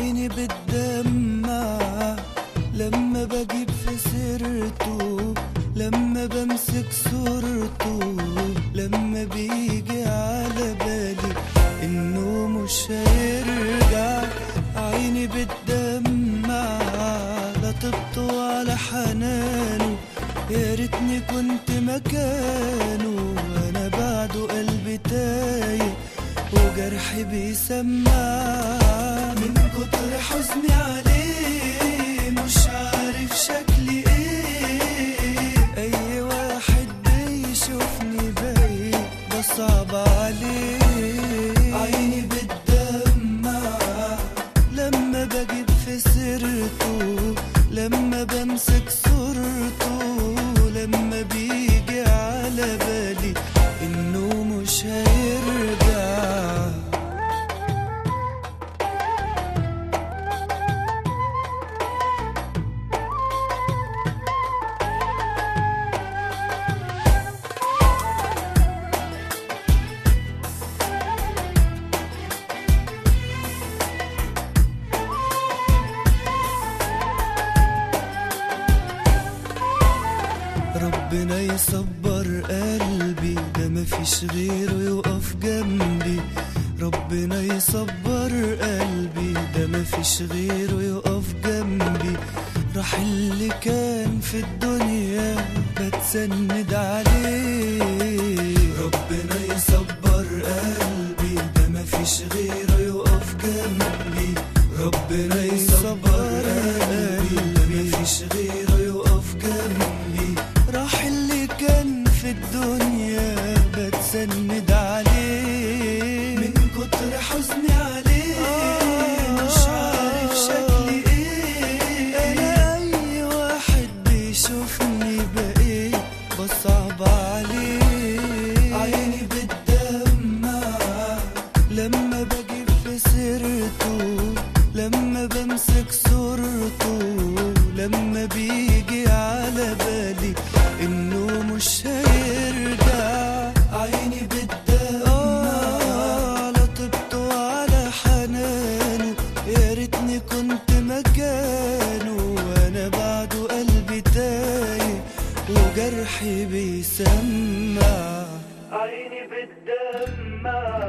عيني بتدمع لما بجيب في سيرته لما بمسك صورته لما بيجي على بالي انه مش هيرجع عيني بتدمع لا طبته ولا حنانه يا ريتني كنت مكانه انا بعده قلبي تايه وجرحي بيسمع من كتر حزني عليه مش عارف شكلي ايه اي واحد بيشوفني باين بصعب عليه عيني بتدمع لما بجيب في سيرته لما بمسك صورته لما بيجي على بالي انه مش هيرجع ربنا يصبر قلبي ده مفيش غيره يقف جنبي ربنا يصبر قلبي ده مفيش غيره يقف جنبي راح اللي كان في الدنيا بتسند عليه ربنا يصبر قلبي ده مفيش غيره يقف جنبي ربنا يصبر قلبي ده مفيش غيره يقف جنبي راح اللي كان في الدنيا بتسند عليه من كتر حزني عليه مش عارف شكلي ايه انا اي واحد بيشوفني بقيت بصعب عليه عيني بتدمع لما بجيب في سيرته لما بمسك صورته لما بيجي على بالي انه مش هيرجع عيني بتدمع لا طبته ولا حنانه يا ريتني كنت مكانه وانا بعده قلبي تايه وجرحي بيسمع عيني بتدمع